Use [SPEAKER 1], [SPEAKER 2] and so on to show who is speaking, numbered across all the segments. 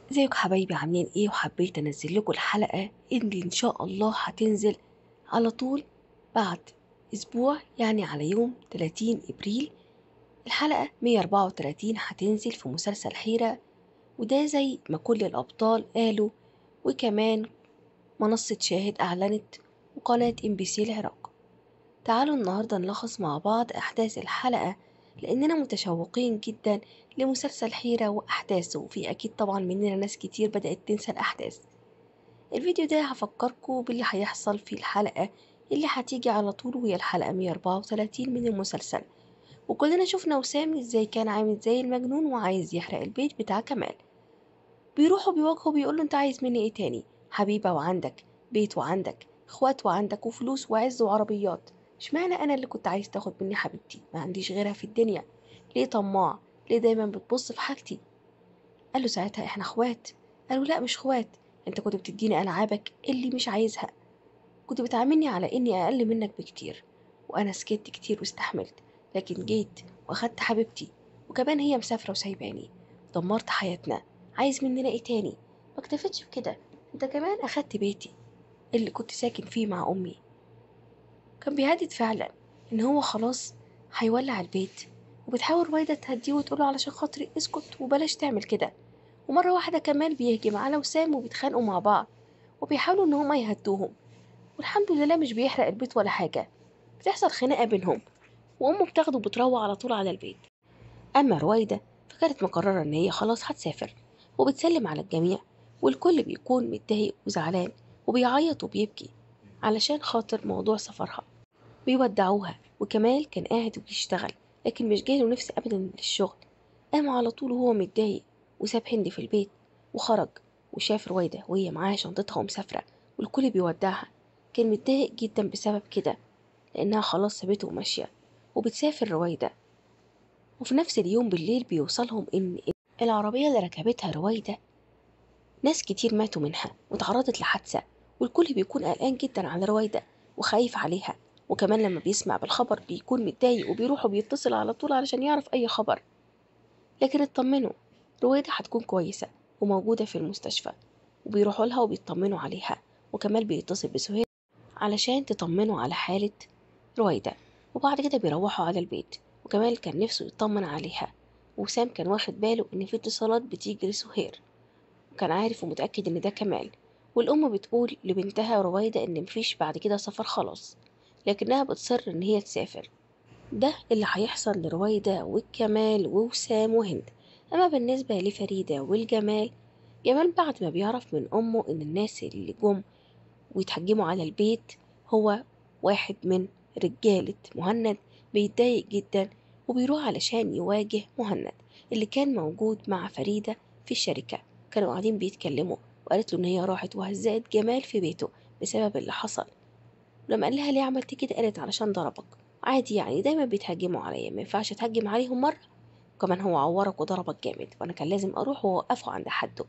[SPEAKER 1] ازيكم حبايبي عاملين ايه وحبيت انزل لكم الحلقة اللي ان شاء الله هتنزل على طول بعد اسبوع يعني على يوم 30 ابريل الحلقة 134 هتنزل في مسلسل حيرة وده زي ما كل الابطال قالوا وكمان منصة شاهد اعلنت وقناة ام بي سي العراق تعالوا النهاردة نلخص مع بعض احداث الحلقة لاننا متشوقين جدا لمسلسل حيرة وأحداثه وفي أكيد طبعا مننا ناس كتير بدأت تنسى الأحداث الفيديو ده هفكركم باللي هيحصل في الحلقة اللي هتيجي على طول وهي الحلقة 134 من المسلسل وكلنا شفنا وسام ازاي كان عامل زي المجنون وعايز يحرق البيت بتاع كمال بيروحوا بيواجهوا بيقولوا انت عايز مني ايه تاني حبيبة وعندك بيت وعندك اخوات وعندك وفلوس وعز وعربيات اشمعنى انا اللي كنت عايز تاخد مني حبيبتي ما عنديش غيرها في الدنيا ليه طماع ليه دايما بتبص في حاجتي قال له ساعتها احنا اخوات قالوا لا مش اخوات انت كنت بتديني العابك اللي مش عايزها كنت بتعاملني على اني اقل منك بكتير وانا سكت كتير واستحملت لكن جيت واخدت حبيبتي وكمان هي مسافره وسايباني دمرت حياتنا عايز مننا ايه تاني ما اكتفتش بكده انت كمان اخدت بيتي اللي كنت ساكن فيه مع امي كان بيهدد فعلا ان هو خلاص هيولع البيت وبتحاول رويدة تهديه وتقوله علشان خاطري اسكت وبلاش تعمل كده ومرة واحدة كمال بيهجم على وسام وبيتخانقوا مع بعض وبيحاولوا ان هما يهدوهم والحمد لله مش بيحرق البيت ولا حاجة بتحصل خناقة بينهم وأمه بتاخده وبتروح على طول على البيت أما رويدة فكانت مقررة إن هي خلاص هتسافر وبتسلم على الجميع والكل بيكون متضايق وزعلان وبيعيط وبيبكي علشان خاطر موضوع سفرها بيودعوها وكمال كان قاعد وبيشتغل لكن مش جايله نفس أبدا للشغل قام على طول وهو متضايق وساب هند في البيت وخرج وشاف رويدة وهي معاها شنطتها ومسافرة والكل بيودعها كان متضايق جدا بسبب كده لأنها خلاص سابته وماشية وبتسافر رويدة وفي نفس اليوم بالليل بيوصلهم إن العربية اللي ركبتها رويدة ناس كتير ماتوا منها وتعرضت لحادثة والكل بيكون قلقان جدا على رويدة وخايف عليها وكمان لما بيسمع بالخبر بيكون متضايق وبيروح وبيتصل على طول علشان يعرف أي خبر لكن اطمنوا رويدة هتكون كويسة وموجودة في المستشفى وبيروحوا لها وبيطمنوا عليها وكمال بيتصل بسهير علشان تطمنوا على حالة رويدة وبعد كده بيروحوا على البيت وكمال كان نفسه يطمن عليها وسام كان واخد باله إن في اتصالات بتيجي لسهير وكان عارف ومتأكد إن ده كمال والأم بتقول لبنتها رويدة إن مفيش بعد كده سفر خلاص لكنها بتصر إن هي تسافر ده اللي هيحصل لرويدة والكمال ووسام وهند أما بالنسبة لفريدة والجمال جمال بعد ما بيعرف من أمه إن الناس اللي جم ويتهجموا على البيت هو واحد من رجالة مهند بيتضايق جدا وبيروح علشان يواجه مهند اللي كان موجود مع فريدة في الشركة كانوا قاعدين بيتكلموا وقالت له إن هي راحت وهزقت جمال في بيته بسبب اللي حصل ولما قال لها ليه عملت كده قالت علشان ضربك عادي يعني دايما بيتهاجموا عليا ما ينفعش تهجم عليهم مرة وكمان هو عورك وضربك جامد وانا كان لازم اروح واوقفه عند حده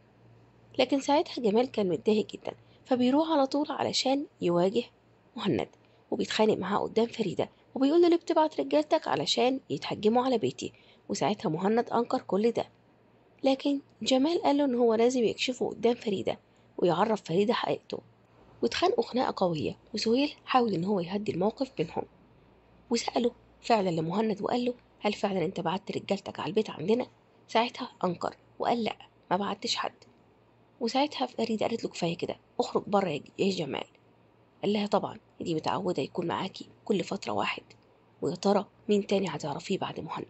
[SPEAKER 1] لكن ساعتها جمال كان متضايق جدا فبيروح على طول علشان يواجه مهند وبيتخانق معاه قدام فريدة وبيقول له ليه بتبعت رجالتك علشان يتهجموا على بيتي وساعتها مهند أنكر كل ده لكن جمال قال له إن هو لازم يكشفه قدام فريدة ويعرف فريدة حقيقته واتخانقوا خناقة قوية وسهيل حاول إن هو يهدي الموقف بينهم وسأله فعلا لمهند وقال له هل فعلا انت بعت رجالتك على البيت عندنا ساعتها انكر وقال لا ما بعتش حد وساعتها فريدة قالت له كفاية كده اخرج بره يا جمال قال لها طبعا دي متعودة يكون معاكي كل فترة واحد ويا ترى مين تاني هتعرفيه بعد مهند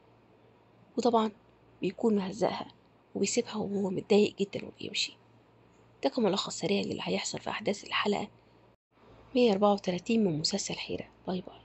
[SPEAKER 1] وطبعا بيكون مهزقها وبيسيبها وهو متضايق جدا وبيمشي ده كان ملخص سريع للي هيحصل في أحداث الحلقة 134 من مسلسل حيرة باي باي